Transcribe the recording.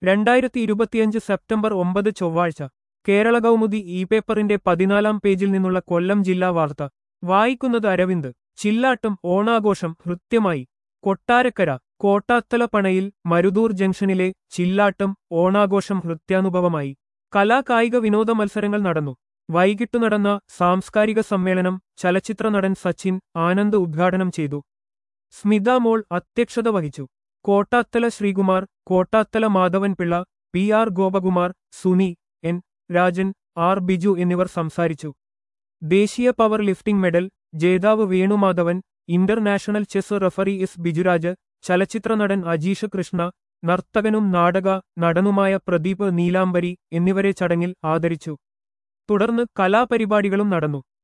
രണ്ടായിരത്തി ഇരുപത്തിയഞ്ച് സെപ്റ്റംബർ ഒമ്പത് ചൊവ്വാഴ്ച കേരള കൗമുദി ഇ പേപ്പറിന്റെ പതിനാലാം പേജിൽ നിന്നുള്ള കൊല്ലം ജില്ലാ വാർത്ത വായിക്കുന്നത് അരവിന്ദ് ചില്ലാട്ടം ഓണാഘോഷം ഹൃത്യമായി കൊട്ടാരക്കര കോട്ടാത്തല പണയിൽ മരുതൂർ ജംഗ്ഷനിലെ ചില്ലാട്ടം ഓണാഘോഷം ഹൃത്യാനുഭവമായി കലാകായിക വിനോദ മത്സരങ്ങൾ നടന്നു വൈകിട്ടു നടന്ന സാംസ്കാരിക സമ്മേളനം ചലച്ചിത്ര നടൻ സച്ചിൻ ആനന്ദ് ഉദ്ഘാടനം ചെയ്തു സ്മിത മോൾ അധ്യക്ഷത വഹിച്ചു Kottathala Sreekumar Kottathala Madhavan Pillai P R Gopakumar Suni N Rajan R Biju എന്നിവർ സംസാരിച്ചു ദേശീയ പവർ ലിഫ്റ്റിംഗ് മെഡൽ ജേതാവ് Venumadhavan international chess referee S Bijuraj ചലച്ചിത്ര നടൻ അജീഷ് കൃഷ്ണ നർത്തകനും നാടക നടനുമായ പ്രദീപ് നീലാംബരി എന്നിവരെ ചടങ്ങിൽ ആദരിച്ചു തുടർന്ന് കലാപരിപാടികളും നടന്നു